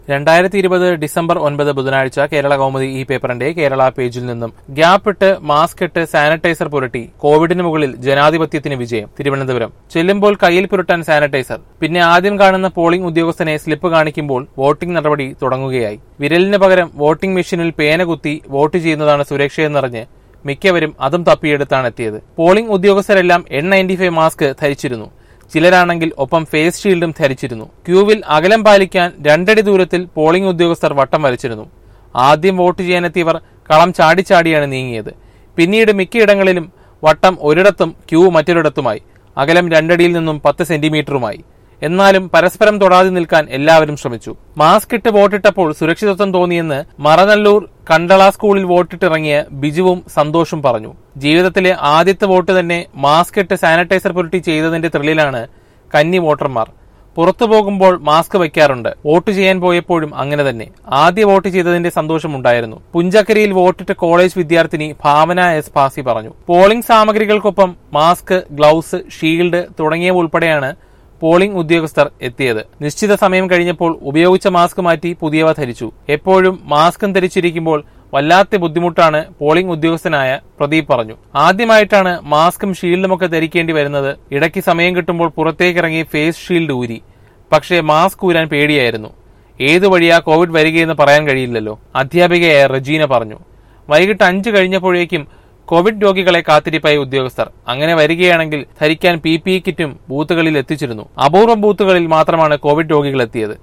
രണ്ടായിരത്തി ഇരുപത് ഡിസംബർ ഒൻപത് ബുധനാഴ്ച കേരള കൗമുദി ഈ പേപ്പറിന്റെ കേരള പേജിൽ നിന്നും ഗ്യാപ്പ് ഇട്ട് മാസ്ക് ഇട്ട് സാനിറ്റൈസർ പുരട്ടി കോവിഡിന് മുകളിൽ ജനാധിപത്യത്തിന് വിജയം തിരുവനന്തപുരം ചെല്ലുമ്പോൾ കയ്യിൽ പുരട്ടാൻ സാനിറ്റൈസർ പിന്നെ ആദ്യം കാണുന്ന പോളിംഗ് ഉദ്യോഗസ്ഥനെ സ്ലിപ്പ് കാണിക്കുമ്പോൾ വോട്ടിംഗ് നടപടി തുടങ്ങുകയായി വിരലിന് പകരം വോട്ടിംഗ് മെഷീനിൽ പേന കുത്തി വോട്ട് ചെയ്യുന്നതാണ് സുരക്ഷയെന്നറിഞ്ഞ് മിക്കവരും അതും തപ്പിയെടുത്താണ് എത്തിയത് പോളിംഗ് ഉദ്യോഗസ്ഥരെല്ലാം എൻ നയൻറ്റി ഫൈവ് മാസ്ക് ധരിച്ചിരുന്നു ചിലരാണെങ്കിൽ ഒപ്പം ഫേസ് ഷീൽഡും ധരിച്ചിരുന്നു ക്യൂവിൽ അകലം പാലിക്കാൻ രണ്ടടി ദൂരത്തിൽ പോളിംഗ് ഉദ്യോഗസ്ഥർ വട്ടം വരച്ചിരുന്നു ആദ്യം വോട്ട് ചെയ്യാനെത്തിയവർ കളം ചാടിച്ചാടിയാണ് നീങ്ങിയത് പിന്നീട് മിക്കയിടങ്ങളിലും വട്ടം ഒരിടത്തും ക്യൂ മറ്റൊരിടത്തുമായി അകലം രണ്ടടിയിൽ നിന്നും പത്ത് സെന്റിമീറ്ററുമായി എന്നാലും പരസ്പരം തൊടാതെ നിൽക്കാൻ എല്ലാവരും ശ്രമിച്ചു മാസ്ക് ഇട്ട് വോട്ടിട്ടപ്പോൾ സുരക്ഷിതത്വം തോന്നിയെന്ന് മറനല്ലൂർ കണ്ടള സ്കൂളിൽ വോട്ടിട്ടിറങ്ങിയ ബിജുവും സന്തോഷും പറഞ്ഞു ജീവിതത്തിലെ ആദ്യത്തെ വോട്ട് തന്നെ മാസ്ക് ഇട്ട് സാനിറ്റൈസർ പുരട്ടി ചെയ്തതിന്റെ ത്രില്ലിലാണ് കന്നി വോട്ടർമാർ പുറത്തു പോകുമ്പോൾ മാസ്ക് വയ്ക്കാറുണ്ട് വോട്ട് ചെയ്യാൻ പോയപ്പോഴും അങ്ങനെ തന്നെ ആദ്യ വോട്ട് ചെയ്തതിന്റെ സന്തോഷമുണ്ടായിരുന്നു പുഞ്ചക്കരിയിൽ വോട്ടിട്ട് കോളേജ് വിദ്യാർത്ഥിനി ഭാവന എസ് പാസി പറഞ്ഞു പോളിംഗ് സാമഗ്രികൾക്കൊപ്പം മാസ്ക് ഗ്ലൗസ് ഷീൽഡ് തുടങ്ങിയവ ഉൾപ്പെടെയാണ് പോളിംഗ് ഉദ്യോഗസ്ഥർ എത്തിയത് നിശ്ചിത സമയം കഴിഞ്ഞപ്പോൾ ഉപയോഗിച്ച മാസ്ക് മാറ്റി പുതിയവ ധരിച്ചു എപ്പോഴും മാസ്കും ധരിച്ചിരിക്കുമ്പോൾ വല്ലാത്ത ബുദ്ധിമുട്ടാണ് പോളിംഗ് ഉദ്യോഗസ്ഥനായ പ്രദീപ് പറഞ്ഞു ആദ്യമായിട്ടാണ് മാസ്കും ഷീൽഡുമൊക്കെ ധരിക്കേണ്ടി വരുന്നത് ഇടയ്ക്ക് സമയം കിട്ടുമ്പോൾ പുറത്തേക്കിറങ്ങി ഫേസ് ഷീൽഡ് ഊരി പക്ഷേ മാസ്ക് ഊരാൻ പേടിയായിരുന്നു ഏതു വഴിയാ കോവിഡ് വരികയെന്ന് പറയാൻ കഴിയില്ലല്ലോ അധ്യാപികയായ റജീന പറഞ്ഞു വൈകിട്ട് അഞ്ച് കഴിഞ്ഞപ്പോഴേക്കും കോവിഡ് രോഗികളെ കാത്തിരിപ്പായി ഉദ്യോഗസ്ഥർ അങ്ങനെ വരികയാണെങ്കിൽ ധരിക്കാൻ പി പി കിറ്റും ബൂത്തുകളിൽ എത്തിച്ചിരുന്നു അപൂർവം ബൂത്തുകളിൽ മാത്രമാണ് കോവിഡ് രോഗികൾ എത്തിയത്